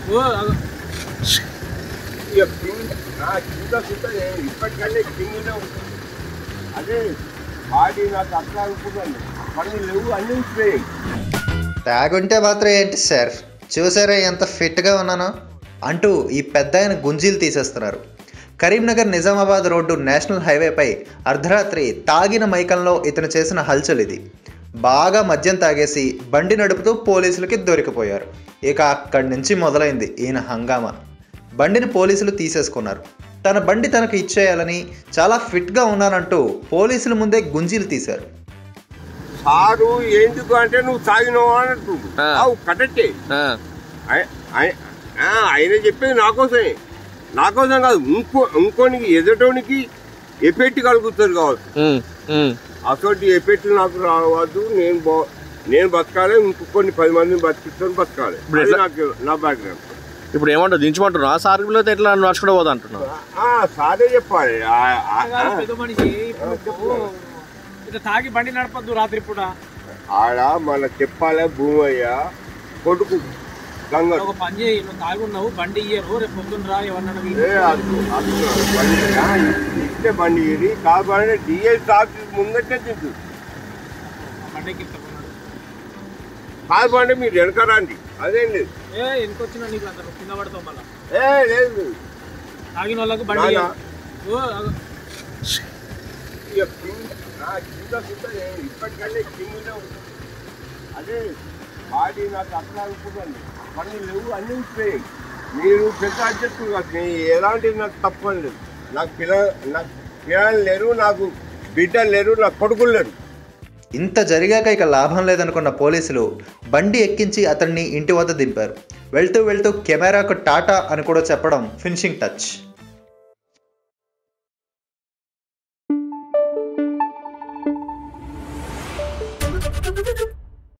ఓ అగో. ఇక కింద నా కింద సుత నేను ఇప్పటికల్లా కిందనే ఉంటుంది అదే బాడీ నాకు అట్లా అనుకున్నాను పనులు లేవు అన్నీ ఉంచిపోయాయి తాగుంటే మాత్రం ఏంటి సార్ చూసారా ఎంత ఫిట్గా ఉన్నానో అంటూ ఈ పెద్ద ఆయన గుంజీలు తీసేస్తున్నారు కరీంనగర్ నిజామాబాద్ రోడ్డు నేషనల్ హైవేపై అర్ధరాత్రి తాగిన మైకంలో ఇతను చేసిన హల్చల్ ఇది బాగా మద్యం తాగేసి బండి నడుపుతూ పోలీసులకి దొరికిపోయారు ఇక అక్కడి నుంచి మొదలైంది ఈయన హంగామా బండిని పోలీసులు తీసేసుకున్నారు తన బండి తనకు ఇచ్చేయాలని చాలా ఫిట్గా ఉన్నానంటూ పోలీసుల ముందే గుంజీలు తీశారు సారు ఎందుకు అంటే నువ్వు తాగినావు అన్నట్టు ఆ. అవు కరెక్టే ఆ, ఆయ- ఆయ- ఆ, ఆయన చెప్పేది నా కోసమే నా కోసం కాదు ఇంకో ఇంకోనికి ఎదటోనికి ఎఫెక్ట్ కలుగుతుంది కావచ్చు ఉమ్, ఉమ్. అటువంటి ఎఫెక్ట్ నాకు రావద్దు నేను బా- నేను బతకాలి ఇంకొన్ని పది మందిని బతికిస్తాను బతకాలి ఇప్పుడు అది ఎట్లా? నాకు నా బ్యాక్గ్రౌండ్ ఇప్పుడు ఏమంటావు దించమంటున్నా సార్ పిల్లలతో ఎట్లా నడుచుకుంటూ పోతా అంటున్నావు సారే చెప్పాలి ఆ, ఆ, ఆ. కాదు పెద్ద మనిషి ఇప్పుడు ఇట్లా తాగి బండి నడపద్దు రాత్రి పూట ఆడ మన చెప్పాలి భూమయ్య కొడుకు గంగ ఒక పని చేయి నువ్వు తాగి ఉన్నావు బండి ఇయ్యరు రేపు పొద్దున్న రా ఎవరన్నా ఏ అద్దు అద్దు బండి ఆ, ఇస్తే బండి ఇది కాబట్టి డిఎల్ ఆఫీస్ ముందటే తింటు బండికి ఇస్తామన్నాడు కాదు బండి మీరు వెనక రండి అదేం లేదు ఏ ఎందుకు వచ్చినా నీకు అంత నువ్వు కింద పడతావు మళ్ళా ఏ లేదు తాగిన వాళ్ళకు బండి నానా. ఇయ్యరు. ఓ అగో. ఇక కింద నా కింద సుత నేను ఇప్పటికల్లా కిందనే ఉంటుంది అదే బాడీ నాకు అట్లా అనుకున్నాను పనులు లేవు అన్నీ ఉంచిపోయాయి మీరు పెద్ద అధ్యక్షులు కాదు నేను ఎలాంటిది నాకు తప్పని లేదు నాకు పిల్ల నాకు పిల్లలు లేరు నాకు బిడ్డలు లేరు నాకు కొడుకులు లేరు ఇంత జరిగాక ఇక లాభం లేదనుకున్న పోలీసులు బండి ఎక్కించి అతన్ని ఇంటి వద్ద దింపారు వెళ్తూ వెళ్తూ కెమెరాకు టాటా అని కూడా చెప్పడం ఫినిషింగ్ టచ్ Thank you.